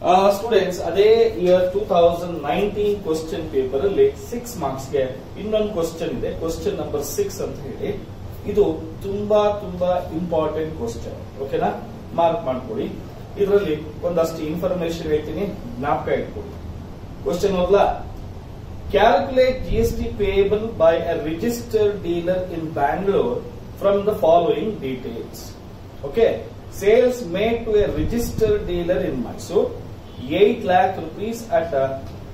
Students ಅದೇ year two thousand nineteen question paper ಅಲ್ಲಿ six marks ಗೆ ಇನ್ನೊಂದು ಕ್ವಶನ್ ಇದೆ ಕ್ವಶನ್ ನಂಬರ್ ಸಿಕ್ಸ್ ಅಂತ ಹೇಳಿ ಇದು ತುಂಬಾ ತುಂಬಾ ಇಂಪಾರ್ಟೆಂಟ್ ಕ್ವಶನ್ ಓಕೆನಾ ಮಾರ್ಕ್ ಮಾಡ್ಕೊಳ್ಳಿ ಇದರಲ್ಲಿ ಒಂದಷ್ಟು ಇನ್ಫಾರ್ಮೇಶನ್ ಹೇಳ್ತೀನಿ ಜ್ಞಾಪಕ ಇಟ್ಕೊಳ್ಳಿ ಕ್ವಶನ್ ಓದ್ಲಾ calculate G S T payable by a registered dealer in Bangalore from the following details okay sales made to a registered dealer in Mysore 8 lakh rupees at uh,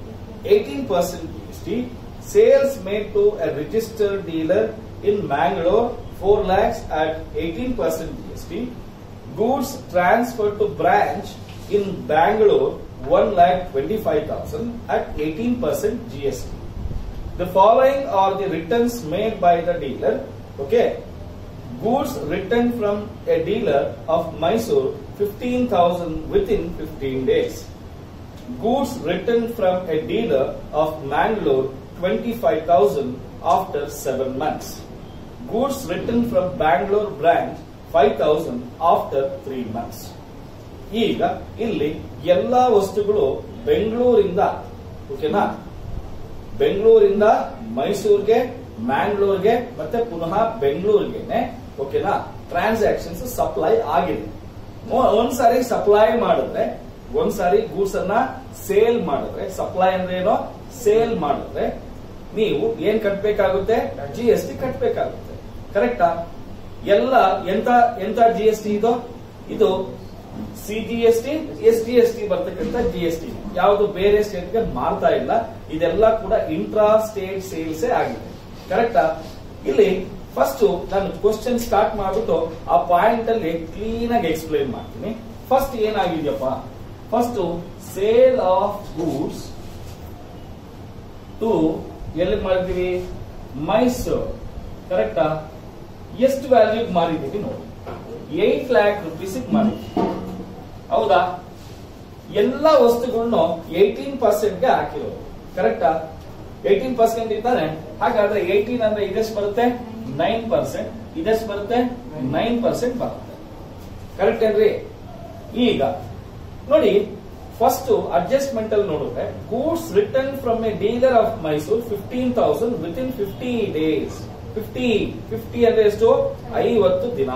18% GST. Sales made to a registered dealer in Mangalore 4 lakhs at 18% GST. Goods transferred to branch in Bangalore 1 lakh 25,000 at 18% GST. The following are the returns made by the dealer. Okay. Goods returned from a dealer of Mysore 15,000 within 15 days. Goods returned from a dealer of Mangalore 25,000 after 7 months. Goods returned from Bangalore branch 5,000 after 3 months. ಈಗ ಇಲ್ಲಿ ಎಲ್ಲಾ ವಸ್ತುಗಳು ಬೆಂಗಳೂರಿಂದ ಓಕೆನಾ ಬೆಂಗಳೂರಿಂದ ಮೈಸೂರಿಗೆ ಮ್ಯಾಂಗ್ಳೂರ್ಗೆ ಮತ್ತೆ ಪುನಃ ಬೆಂಗಳೂರಿಗೆನೆ ಓಕೆನಾ ಟ್ರಾನ್ಸಾಕ್ಷನ್ಸ್ ಸಪ್ಲೈ ಆಗಿದೆ ಒಂದ್ಸಾರಿ ಸಪ್ಲೈ ಮಾಡಿದ್ರೆ ಒಂದ್ಸಾರಿ ಗೂಡ್ಸ್ ಅನ್ನ ಸೇಲ್ ಮಾಡಿದ್ರೆ ಸಪ್ಲೈ ಅಂದ್ರೆ ಏನೋ ಸೇಲ್ ಮಾಡಿದ್ರೆ ನೀವು ಏನ್ ಕಟ್ಬೇಕಾಗುತ್ತೆ ಜಿ ಎಸ್ ಟಿ ಕಟ್ಬೇಕಾಗುತ್ತೆ ಕರೆಕ್ಟಾ ಎಲ್ಲ ಎಂತ ಎಂತ ಜಿ ಎಸ್ ಟಿ ಇದು ಇದು C G S T S T S T ಬರ್ತಕ್ಕಂಥ ಜಿ ಎಸ್ ಟಿ ಯಾವುದು ಬೇರೆ ಸ್ಟೇಟ್ಗೆ ಮಾರ್ತಾ ಇಲ್ಲ ಇದೆಲ್ಲ ಕೂಡ ಇಂಟ್ರಾ ಸ್ಟೇಟ್ ಸೇಲ್ಸೇ ಆಗಿದೆ ಕರೆಕ್ಟಾ ಇಲ್ಲಿ ಫಸ್ಟ್ ನಾನು ಕ್ವಶನ್ ಸ್ಟಾರ್ಟ್ ಮಾಡ್ಬಿಟ್ಟು ಆ ಪಾಯಿಂಟ್ ಅಲ್ಲಿ ಕ್ಲೀನ್ ಆಗಿ ಎಕ್ಸ್ಪ್ಲೈನ್ ಮಾಡ್ತೀನಿ ಫಸ್ಟ್ ಏನಾಗಿದೆಯಪ್ಪ first sale of goods to ಎಲ್ಲಿ ಮಾಡಿದೀವಿ ಮೈಸೂರು ಕರೆಕ್ಟಾ ಎಷ್ಟು ವ್ಯಾಲ್ಯೂ ಮಾರಿದೀವಿ ನೋಡಿ ಏಟ್ ಲ್ಯಾಕ್ ರುಪೀಸ್ ಮಾರಿದ್ವಿ ಹೌದಾ ಎಲ್ಲ ವಸ್ತುಗಳನ್ನು ಏಯ್ಟೀನ್ ಪರ್ಸೆಂಟ್ಗೆ ಹಾಕಿರೋದು ಕರೆಕ್ಟಾ ಏಯ್ಟೀನ್ ಪರ್ಸೆಂಟ್ ಇದ್ದಾನೆ ಹಾಗಾದ್ರೆ ಏಯ್ಟೀನ್ ಅಂದ್ರೆ ಇದೆಷ್ಟು ಬರುತ್ತೆ ನೈನ್ ಪರ್ಸೆಂಟ್ ಇದೆಷ್ಟು ಬರುತ್ತೆ ನೈನ್ ಪರ್ಸೆಂಟ್ ಬರುತ್ತೆ ಕರೆಕ್ಟ್ ಏನ್ರಿ ಈಗ ನೋಡಿ ಫಸ್ಟ್ ಅಡ್ಜಸ್ಟ್ಮೆಂಟ್ ಅಲ್ಲಿ ನೋಡಿದ್ರೆ goods return from a dealer of Mysore fifteen thousand within fifty days fifty fifty ಅಂದ್ರೆ ಎಷ್ಟು ಐವತ್ತು ದಿನ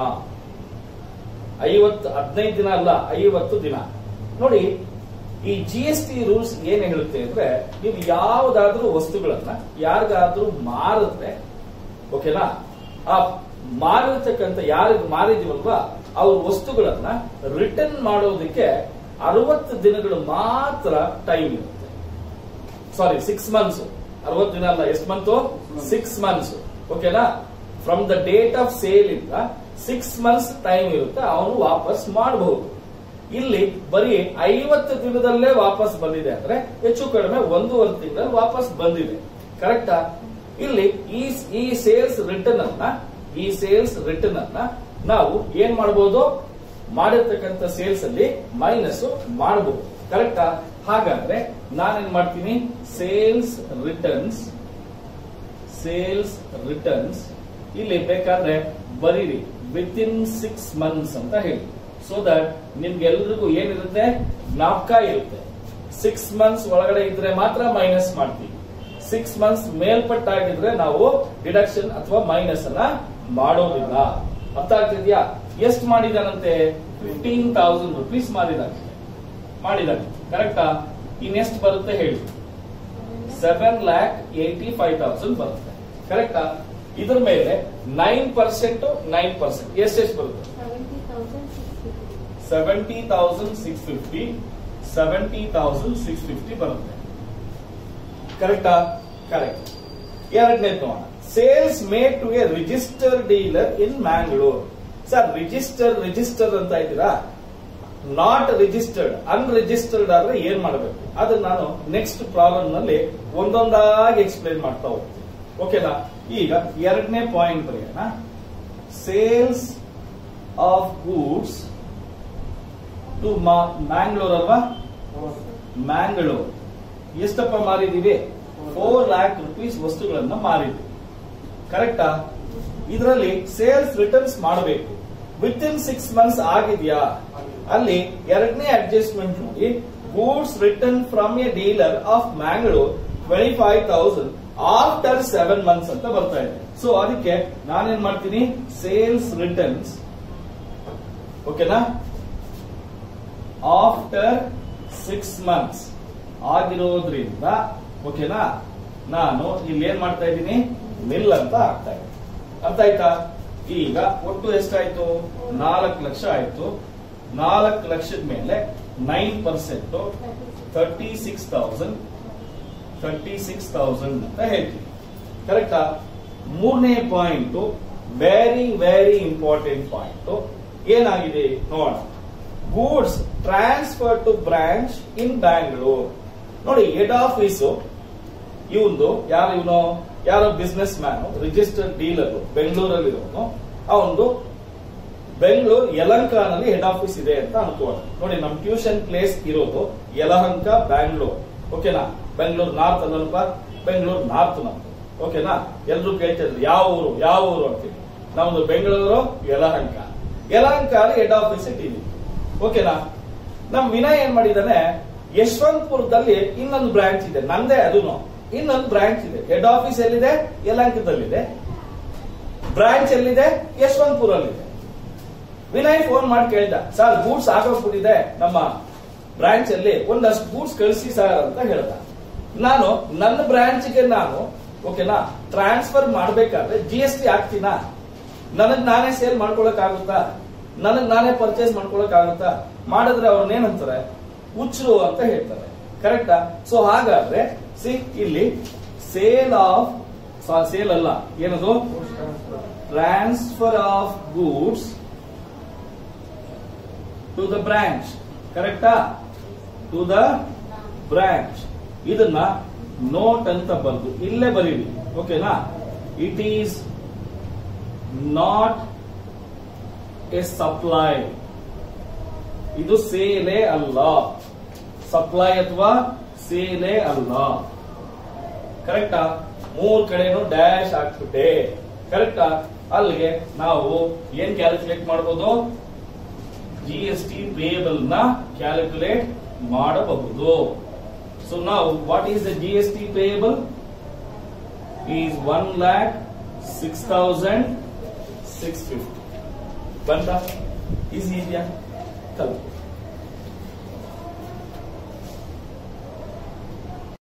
ಐವತ್ತು ಹದಿನೈದು ದಿನ ಅಲ್ಲ ಐವತ್ತು ದಿನ ನೋಡಿ ಈ ಜಿ ಎಸ್ ಟಿ ರೂಲ್ಸ್ ಏನ್ ಹೇಳುತ್ತೆ ಅಂದ್ರೆ ನೀವು ಯಾವುದಾದ್ರೂ ವಸ್ತುಗಳನ್ನ ಯಾರಿಗಾದ್ರೂ ಮಾರಿದ್ರೆ ಓಕೆನಾ ಆ ಮಾರಿರ್ತಕ್ಕಂಥ ಯಾರಿಗೆ ಮಾರಿದೀವಲ್ವಾ ಅವ್ರ ವಸ್ತುಗಳನ್ನ ರಿಟರ್ನ್ ಮಾಡೋದಕ್ಕೆ ಅರವತ್ತು ದಿನಗಳು ಮಾತ್ರ ಟೈಮ್ ಇರುತ್ತೆ ಸಾರಿ ಸಿಕ್ಸ್ ಮಂತ್ಸ್ ಅರವತ್ತು ದಿನ ಅಲ್ಲ ಎಷ್ಟು ಮಂತ್ ಸಿಕ್ಸ್ ಮಂತ್ಸ್ ಓಕೆನಾ from the date of sale ಇಂದ ಸಿಕ್ಸ್ ಮಂತ್ಸ್ ಟೈಮ್ ಇರುತ್ತೆ ಅವನು ವಾಪಸ್ ಮಾಡಬಹುದು ಇಲ್ಲಿ ಬರೀ ಐವತ್ತು ದಿನದಲ್ಲೇ ವಾಪಸ್ ಬಂದಿದೆ ಅಂದ್ರೆ ಹೆಚ್ಚು ಕಡಿಮೆ ಒಂದೂವರೆ ತಿಂಗಳಲ್ಲಿ ವಾಪಸ್ ಬಂದಿದೆ ಕರೆಕ್ಟಾ ಇಲ್ಲಿ ಈ ಈ ಸೇಲ್ಸ್ ರಿಟರ್ನ್ ಅನ್ನ ಈ ಸೇಲ್ಸ್ ರಿಟರ್ನ್ ಅನ್ನ ನಾವು ಏನ್ ಮಾಡಬಹುದು ಮಾಡಿರ್ತಕ್ಕಂಥ ಸೇಲ್ಸ್ ಅಲ್ಲಿ ಮೈನಸ್ ಮಾಡಬಹುದು ಕರೆಕ್ಟಾ ಹಾಗಾದ್ರೆ ನಾನೇನ್ ಮಾಡ್ತೀನಿ ಸೇಲ್ಸ್ ರಿಟರ್ನ್ಸ್ ಸೇಲ್ಸ್ ರಿಟರ್ನ್ಸ್ ಇಲ್ಲಿ ಬೇಕಾದ್ರೆ ಬರೀರಿ ವಿತ್ ಇನ್ ಸಿಕ್ಸ್ ಮಂತ್ಸ್ ಅಂತ ಹೇಳಿ ಸೊ ದಟ್ ನಿಮ್ಗೆಲ್ರಿಗೂ ಏನಿರುತ್ತೆ ಜ್ಞಾಪಕ ಇರುತ್ತೆ ಸಿಕ್ಸ್ ಮಂತ್ಸ್ ಒಳಗಡೆ ಇದ್ರೆ ಮಾತ್ರ ಮೈನಸ್ ಮಾಡ್ತೀವಿ ಸಿಕ್ಸ್ ಮಂತ್ಸ್ ಮೇಲ್ಪಟ್ಟಾಗಿದ್ರೆ ನಾವು ಡಿಡಕ್ಷನ್ ಅಥವಾ ಮೈನಸ್ ಅನ್ನ ಮಾಡೋದಿಲ್ಲ ಅರ್ಥ ಆಗ್ತಿದ್ಯಾ ಎಷ್ಟು ಮಾಡಿದಾನಂತೆ ಫಿಫ್ಟೀನ್ ತೌಸಂಡ್ ರುಪೀಸ್ ಮಾಡಿದಾನೆ ಮಾಡಿದಾನೆ ಕರೆಕ್ಟಾ ಇನ್ನೆಷ್ಟು ಬರುತ್ತೆ ಹೇಳಿ seven lakh eighty five thousand ಬರುತ್ತೆ ಕರೆಕ್ಟಾ ಇದ್ರ ಮೇಲೆ ನೈನ್ ಪರ್ಸೆಂಟ್ ನೈನ್ ಪರ್ಸೆಂಟ್ ಎಷ್ಟೆಷ್ಟು ಬರುತ್ತೆ seventy thousand six fifty seventy thousand six fifty ಬರುತ್ತೆ ಕರೆಕ್ಟಾ ಕರೆಕ್ಟ್ ಎರಡನೇದು ನೋಡೋಣ sales made to a register dealer in Mangalore sir register register ಅಂತ ಇದ್ದೀರಾ ನಾಟ್ ರಿಜಿಸ್ಟರ್ಡ್ ಅನ್ರಿಜಿಸ್ಟರ್ಡ್ ಆದ್ರೆ ಏನ್ ಮಾಡಬೇಕು ಅದನ್ನ ನಾನು ನೆಕ್ಸ್ಟ್ ಪ್ರಾಬ್ಲಮ್ ನಲ್ಲಿ ಒಂದೊಂದಾಗಿ ಎಕ್ಸ್ಪ್ಲೈನ್ ಮಾಡ್ತಾ ಹೋಗ್ತೀನಿ ಓಕೆನಾ ಈಗ ಎರಡನೇ ಪಾಯಿಂಟ್ ಬರೆಯೋಣ sales of goods to Mangalore ಅಲ್ವಾ ಮ್ಯಾಂಗ್ಳೂರ್ ಎಷ್ಟಪ್ಪ ಮಾರಿದೀವಿ ಫೋರ್ ಲ್ಯಾಕ್ ರುಪೀಸ್ ವಸ್ತುಗಳನ್ನ ಮಾರಿದ್ವಿ ಕರೆಕ್ಟಾ ಇದರಲ್ಲಿ ಸೇಲ್ಸ್ ರಿಟರ್ನ್ಸ್ ಮಾಡಬೇಕು ವಿತ್ ಇನ್ ಸಿಕ್ಸ್ ಮಂತ್ಸ್ ಆಗಿದ್ಯಾ ಅಲ್ಲಿ ಎರಡನೇ ಅಡ್ಜಸ್ಟ್ಮೆಂಟ್ ನೋಡಿ goods return from a dealer of Mangalore twenty five thousand after seven months ಅಂತ ಬರ್ತಾ ಇದೆ ಸೊ ಅದಕ್ಕೆ ನಾನೇನ್ ಮಾಡ್ತೀನಿ ಸೇಲ್ಸ್ ರಿಟರ್ನ್ಸ್ ಓಕೆನಾ ಆಫ್ಟರ್ ಸಿಕ್ಸ್ ಮಂತ್ಸ್ ಆಗಿರೋದ್ರಿಂದ ಓಕೆನಾ ನಾನು ಇಲ್ಲಿ ಏನ್ ಮಾಡ್ತಾ ಇದ್ದೀನಿ ಮಿಲ್ ಅಂತ ಆಗ್ತಾ ಇದೆ ಅರ್ಥ ಆಯ್ತಾ ಈಗ ಒಟ್ಟು ಎಷ್ಟಾಯ್ತು ನಾಲ್ಕು ಲಕ್ಷ ಆಯ್ತು ನಾಲ್ಕು ಲಕ್ಷದ ಮೇಲೆ nine percent thirty six thousand thirty six thousand ಅಂತ ಹೇಳ್ತೀವಿ ಕರೆಕ್ಟಾ ಮೂರನೇ point very very important point ಏನಾಗಿದೆ ನೋಡೋಣ goods transfer to branch in Bangalore ನೋಡಿ ಹೆಡ್ ಆಫೀಸ್ ಇವಂದು ಯಾರು ಇವನು ಯಾರೋ ಬಿಸ್ನೆಸ್ ಮ್ಯಾನ್ ರಿಜಿಸ್ಟರ್ಡ್ ಡೀಲರ್ ಬೆಂಗಳೂರಲ್ಲಿ ಇರೋನು ಅವನು ಬೆಂಗಳೂರು ಯಲಹಂಕನಲ್ಲಿ ಹೆಡ್ ಆಫೀಸ್ ಇದೆ ಅಂತ ಅನ್ಕೋಣ ನೋಡಿ ನಮ್ ಟ್ಯೂಷನ್ ಪ್ಲೇಸ್ ಇರೋದು ಯಲಹಂಕ ಬ್ಯಾಂಗ್ಳೂರ್ ಓಕೆನಾ ಬೆಂಗಳೂರು ನಾರ್ತ್ ಅಲ್ಲಪ್ಪ ಬೆಂಗಳೂರು ನಾರ್ತ್ ನಮ್ದು ಓಕೆನಾ ಎಲ್ರು ಕೇಳ್ತಿದ್ರು ಯಾವ ಊರು ಯಾವ ಊರು ಅಂತೀವಿ ನಮ್ದು ಬೆಂಗಳೂರು ಯಲಹಂಕ ಯಲಹಂಕ ಹೆಡ್ ಆಫೀಸ್ ಇಟ್ಟಿದ್ವಿ ಓಕೆನಾ ನಮ್ ವಿನಯ್ ಏನ್ ಮಾಡಿದಾನೆ ಯಶವಂತಪುರದಲ್ಲಿ ಇನ್ನೊಂದು ಬ್ರಾಂಚ್ ಇದೆ ನಂದೇ ಅದನ್ನು ಇನ್ನೊಂದು ಬ್ರಾಂಚ್ ಇದೆ ಹೆಡ್ ಆಫೀಸ್ ಎಲ್ಲಿದೆ ಯಲಹಂಕದಲ್ಲಿದೆ ಬ್ರಾಂಚ್ ಎಲ್ಲಿದೆ ಯಶವಂತಪುರಲ್ಲಿದೆ ವಿನಯ್ ಫೋನ್ ಮಾಡಿ ಕೇಳ್ದ ಸರ್ ಗೂಡ್ಸ್ ಆಗೋಗ್ಬಿಟ್ಟಿದೆ ನಮ್ಮ ಬ್ರಾಂಚ್ ಅಲ್ಲಿ ಒಂದಷ್ಟು ಗೂಡ್ಸ್ ಕಳಿಸಿ ಸರ್ ಅಂತ ಹೇಳ್ದ ನಾನು ನನ್ನ ಬ್ರಾಂಚ್ಗೆ ನಾನು ಓಕೆನಾ ಟ್ರಾನ್ಸ್ಫರ್ ಮಾಡ್ಬೇಕಾದ್ರೆ ಜಿ ಎಸ್ ಟಿ ಹಾಕ್ತೀನಾ ನನಗ್ ನಾನೇ ಸೇಲ್ ಮಾಡ್ಕೊಳಕ್ ಆಗುತ್ತಾ ನನಗ್ ನಾನೇ ಪರ್ಚೇಸ್ ಮಾಡ್ಕೊಳಕ್ ಆಗುತ್ತಾ ಮಾಡಿದ್ರೆ ಅವ್ರನ್ನೇನಂತಾರೆ ಹುಚ್ಚರು ಅಂತ ಹೇಳ್ತಾರೆ ಕರೆಕ್ಟಾ ಸೊ ಹಾಗಾದ್ರೆ ಸಿ ಇಲ್ಲಿ ಸೇಲ್ ಆಫ್ ಸೇಲ್ ಅಲ್ಲ ಏನದು transfer of goods to the branch ಕರೆಕ್ಟಾ ಟು ದ ಬ್ರಾಂಚ್ ಇದನ್ನ ನೋಟ್ ಅಂತ ಬಂದು ಇಲ್ಲೇ ಬರೀರಿ ಓಕೆನಾ it is not a supply ಇದು ಸೇಲೆ ಅಲ್ಲ ಸಪ್ಲೈ ಅಥವಾ ಸೇಲೆ ಅಲ್ಲ ಕರೆಕ್ಟಾ ಮೂರ್ ಕಡೆನೂ ಡ್ಯಾಶ್ ಹಾಕ್ಬಿಟ್ಟೆ ಕರೆಕ್ಟಾ ಅಲ್ಲಿಗೆ ನಾವು ಏನ್ ಕ್ಯಾಲ್ಕುಲೇಟ್ ಮಾಡಬಹುದು ಜಿ ಎಸ್ ಟಿ ಪೇಬಲ್ ನ ಕ್ಯಾಲ್ಕುಲೇಟ್ ಮಾಡಬಹುದು ಸೊ ನಾವು what is the G S T payable is one lakh six thousand six fifty ಬಂತ ಈಸಿ ಇದೆಯಾ ಕಲ್ಪು